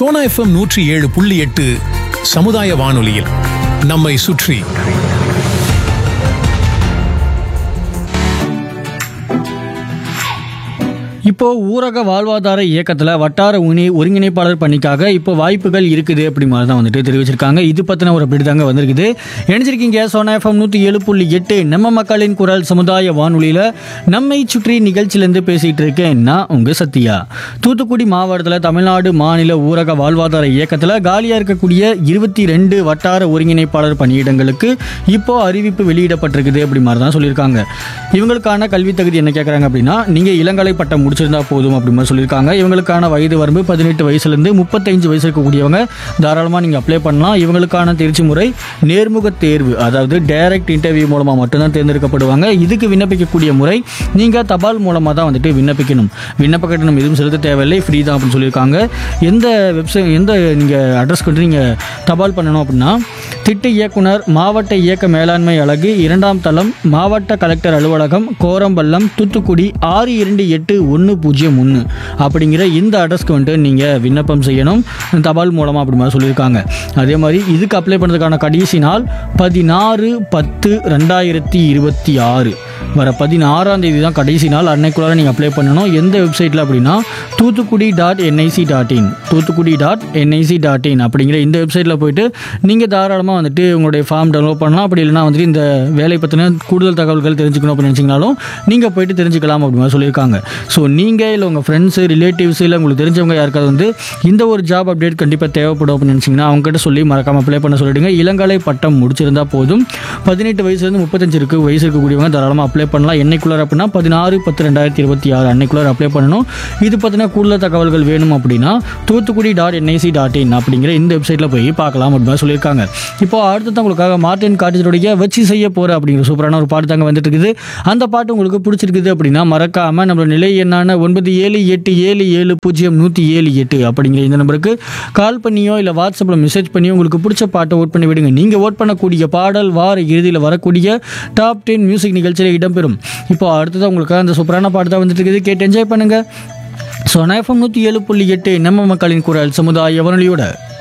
Sona FM நூற்றி ஏழு புள்ளி எட்டு சமுதாய வானொலியில் நம்மை சுற்றி இப்போ ஊரக வாழ்வாதார இயக்கத்தில் வட்டார உணி ஒருங்கிணைப்பாளர் பணிக்காக இப்போ வாய்ப்புகள் இருக்குது அப்படி மாதிரி தான் வந்துட்டு தெரிவிச்சிருக்காங்க இது பற்றின ஒரு அப்படி தாங்க வந்திருக்குது இணைஞ்சிருக்கீங்க சோனா எஃப்எம் நூற்றி ஏழு புள்ளி எட்டு நம்ம மக்களின் குரல் சமுதாய வானொலியில் நம்மை சுற்றி நிகழ்ச்சியிலேருந்து பேசிகிட்டு இருக்கேன் நான் உங்கள் சத்யா தூத்துக்குடி மாவட்டத்தில் தமிழ்நாடு மாநில ஊரக வாழ்வாதார இயக்கத்தில் காலியாக இருக்கக்கூடிய இருபத்தி ரெண்டு வட்டார ஒருங்கிணைப்பாளர் பணியிடங்களுக்கு இப்போ அறிவிப்பு வெளியிடப்பட்டிருக்குது அப்படி மாதிரி தான் சொல்லியிருக்காங்க இவங்களுக்கான கல்வி தகுதி என்ன கேட்குறாங்க அப்படின்னா நீங்கள் இளங்கலை பட்டம் முடிச்சிருந்தா போதும் அப்படி மாதிரி சொல்லியிருக்காங்க இவங்களுக்கான வயது வரம்பு பதினெட்டு வயசுலேருந்து முப்பத்தஞ்சு வயசு இருக்கக்கூடியவங்க தாராளமாக நீங்கள் அப்ளை பண்ணலாம் இவங்களுக்கான தேர்ச்சி முறை நேர்முக தேர்வு அதாவது டைரக்ட் இன்டர்வியூ மூலமாக மட்டும்தான் தேர்ந்தெடுக்கப்படுவாங்க இதுக்கு விண்ணப்பிக்கக்கூடிய முறை நீங்கள் தபால் மூலமாக தான் வந்துட்டு விண்ணப்பிக்கணும் விண்ணப்ப கட்டணம் எதுவும் செலுத்த தேவையில்லை ஃப்ரீ தான் அப்படின்னு சொல்லியிருக்காங்க எந்த வெப்சைட் எந்த நீங்கள் அட்ரஸ்க்கு வந்து நீங்கள் தபால் பண்ணணும் அப்படின்னா திட்ட இயக்குனர் மாவட்ட இயக்க மேலாண்மை அலகு இரண்டாம் தளம் மாவட்ட கலெக்டர் அலுவலகம் கோரம்பள்ளம் தூத்துக்குடி ஆறு இரண்டு எட்டு ஒன்று பூஜ்ஜியம் ஒன்று அப்படிங்கிற இந்த அட்ரஸ்க்கு வந்துட்டு நீங்கள் விண்ணப்பம் செய்யணும் தபால் மூலமாக அப்படி மாதிரி சொல்லியிருக்காங்க அதே மாதிரி இதுக்கு அப்ளை பண்ணுறதுக்கான கடைசி நாள் பதினாறு பத்து ரெண்டாயிரத்தி இருபத்தி ஆறு வர பதினாறாம் தேதி தான் கடைசி நாள் அன்னைக்குள்ளார நீங்கள் அப்ளை பண்ணணும் எந்த வெப்சைட்டில் அப்படின்னா Thoothukudi dot NIC dot in Thoothukudi dot NIC dot in அப்படிங்கிற இந்த வெப்சைட்டில் போயிட்டு நீங்கள் தாராளமாக வந்துட்டு உங்களுடைய ஃபார்ம் டவுன்லோட் பண்ணலாம் அப்படி இல்லைனா வந்துட்டு இந்த வேலை பற்றின கூடுதல் தகவல்கள் தெரிஞ்சுக்கணும் அப்படின்னு நினச்சிங்கனாலும் நீங்கள் போயிட்டு தெரிஞ்சுக்கலாம் அப்படி மாதிரி சொல்லியிருக்காங்க ஸோ நீங்கள் இல்லை உங்கள் ஃப்ரெண்ட்ஸு ரிலேட்டிவ்ஸ் இல்லை உங்களுக்கு தெரிஞ்சவங்க யாருக்காவது வந்து இந்த ஒரு ஜாப் அப்டேட் கண்டிப்பாக தேவைப்படும் அப்படின்னு நினச்சிங்கன்னா அவங்ககிட்ட சொல்லி மறக்காமல் அப்ளை பண்ண சொல்லிடுங்க இளங்கலை பட்டம் முடிச்சிருந்தா போதும் பதினெட்டு வயசுலேருந்து முப்பத்தஞ்சு இருக்கு வயசு இருக்கக்கூடியவங்க தாராளமாக அப்ளை பண்ணலாம் என்னைக்குள்ளார அப்படின்னா பதினாறு பத்து ரெண்டாயிரத்தி இருபத்தி ஆறு அன்னைக்குள்ளார அப்ளை பண்ணணும் இது பற்றின கூடுதல் தகவல்கள் வேணும் அப்படின்னா Thoothukudi dot NIC dot in அப்படிங்கிற இந்த வெப்சைட்டில் போய் பார்க்கலாம் அப்படின்னு சொல்லியிருக்காங்க இப்போ அடுத்தது உங்களுக்காக மார்டின் காட்டேஜருடைய வச்சு செய்ய போகிற அப்படிங்கிற சூப்பரான ஒரு பாட்டு தாங்க வந்துட்டு இருக்குது அந்த பாட்டு உங்களுக்கு பிடிச்சிருக்குது அப்படின்னா மறக்காமல் நம்மளோட நிலை என்னான ஒன்பது ஏழு எட்டு ஏழு ஏழு பூஜ்ஜியம் நூற்றி ஏழு எட்டு அப்படிங்கிற இந்த நம்பருக்கு கால் பண்ணியோ இல்லை வாட்ஸ்அப்பில் மெசேஜ் பண்ணியோ உங்களுக்கு பிடிச்ச பாட்டை ஓட் பண்ணி விடுங்க நீங்கள் ஓட் பண்ணக்கூடிய பாடல் வார இறுதியில் வரக்கூடிய டாப் டென் மியூசிக் நிகழ்ச்சியில் இடம்பெறும் இப்போ அடுத்தது உங்களுக்கு அந்த சூப்பரான பாட்டு தான் வந்துட்டு இருக்குது கேட்டு என்ஜாய் பண்ணுங்கள் ஸோ எஃப்எம் நூற்றி ஏழு புள்ளி எட்டு நம்ம மக்களின் குரல் சமுதாய வானொலியோட